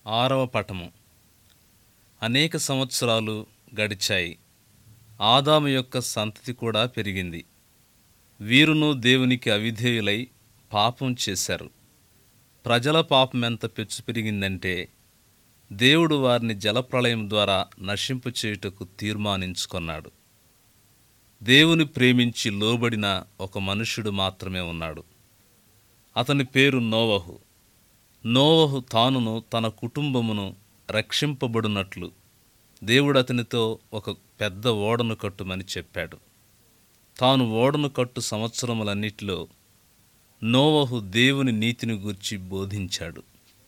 ఆరవ పటము అనేక సంవత్సరాలు గడిచాయి ఆదాము యొక్క సంతతి కూడా పెరిగింది వీరును దేవునికి అవిధేయులై పాపం చేశారు ప్రజల పాపం ఎంత పెచ్చు పెరిగిందంటే దేవుడు వారిని జలప్రళయం ద్వారా నశింపు చేయుటకు తీర్మానించుకున్నాడు దేవుని ప్రేమించి లోబడిన ఒక మనుష్యుడు మాత్రమే ఉన్నాడు అతని పేరు నోవహు నోవహు తానును తన కుటుంబమును రక్షింపబడినట్లు దేవుడు అతనితో ఒక పెద్ద ఓడను కట్టుమని చెప్పాడు తాను ఓడను కట్టు సంవత్సరములన్నిటిలో నోవహు దేవుని నీతిని గూర్చి బోధించాడు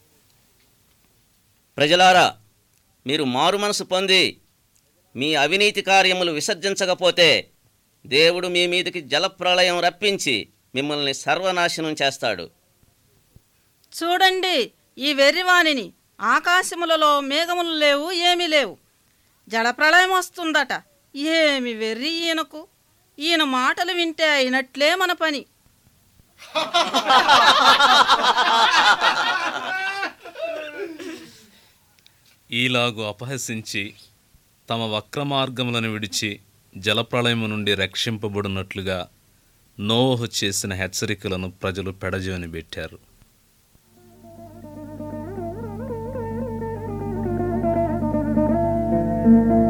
ప్రజలారా మీరు మారు మనసు పొంది మీ అవినీతి కార్యములు విసర్జించకపోతే దేవుడు మీ మీదకి జలప్రళయం రప్పించి మిమ్మల్ని సర్వనాశనం చేస్తాడు చూడండి ఈ వెర్రివాణిని ఆకాశములలో మేఘములు లేవు ఏమీ లేవు జలప్రళయం వస్తుందట ఏమి వెర్రి ఈయనకు ఈయన మాటలు వింటే అయినట్లే మన పని ఈలాగు అపహసించి తమ వక్రమార్గములను విడిచి జలప్రళయము నుండి రక్షింపబడినట్లుగా నోవహు చేసిన హెచ్చరికలను ప్రజలు పెడజోని పెట్టారు thank you